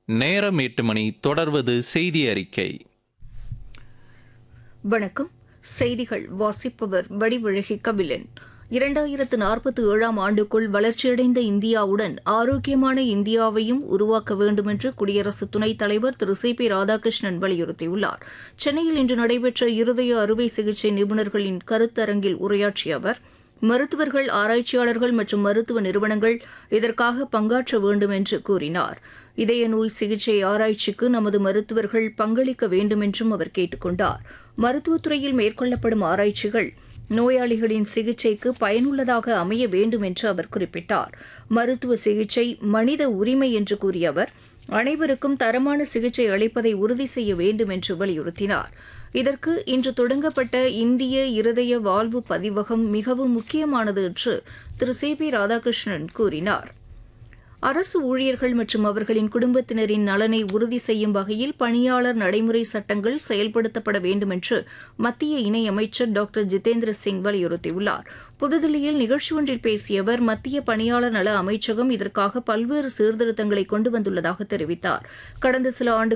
நேரம் எட்டு மணி தொடர்வது செய்தி அறிக்கை வணக்கம் செய்திகள் வாசிப்பவர் வடிவழகி கபிலன் இரண்டாயிரத்து நாற்பத்தி ஏழாம் ஆண்டுக்குள் வளர்ச்சியடைந்த இந்தியாவுடன் ஆரோக்கியமான இந்தியாவையும் உருவாக்க வேண்டும் என்று குடியரசு துணைத் தலைவர் திரு சி பி ராதாகிருஷ்ணன் வலியுறுத்தியுள்ளார் சென்னையில் இன்று நடைபெற்ற இருதய அறுவை சிகிச்சை நிபுணர்களின் கருத்தரங்கில் உரையாற்றிய அவர் மருத்துவர்கள் ஆராய்ச்சியாளர்கள் மற்றும் மருத்துவ நிறுவனங்கள் இதற்காக பங்காற்ற வேண்டும் என்று கூறினார் இதய நோய் சிகிச்சை ஆராய்ச்சிக்கு நமது மருத்துவர்கள் பங்களிக்க வேண்டும் என்றும் அவர் கேட்டுக் கொண்டார் மருத்துவத்துறையில் மேற்கொள்ளப்படும் ஆராய்ச்சிகள் நோயாளிகளின் சிகிச்சைக்கு பயனுள்ளதாக அமைய வேண்டும் என்று அவர் குறிப்பிட்டார் மருத்துவ சிகிச்சை மனித உரிமை என்று கூறிய அவர் அனைவருக்கும் தரமான சிகிச்சை அளிப்பதை உறுதி செய்ய வேண்டும் என்று வலியுறுத்தினார் இதற்கு இன்று தொடங்கப்பட்ட இந்திய இருதய வாழ்வு பதிவகம் மிகவும் முக்கியமானது என்று திரு சி பி ராதாகிருஷ்ணன் கூறினார் அரசு ஊழியர்கள் மற்றும் அவர்களின் குடும்பத்தினரின் நலனை உறுதி செய்யும் வகையில் பணியாளர் நடைமுறை சட்டங்கள் செயல்படுத்தப்பட வேண்டும் என்று மத்திய இணையமைச்சர் டாக்டர் ஜிதேந்திர சிங் வலியுறுத்தியுள்ளார் புதுதில்லியில் நிகழ்ச்சி ஒன்றில் பேசிய அவர் மத்திய பணியாளர் நல அமைச்சகம் இதற்காக பல்வேறு சீர்திருத்தங்களை கொண்டு வந்துள்ளதாக தெரிவித்தார் கடந்த சில ஆண்டுகளில்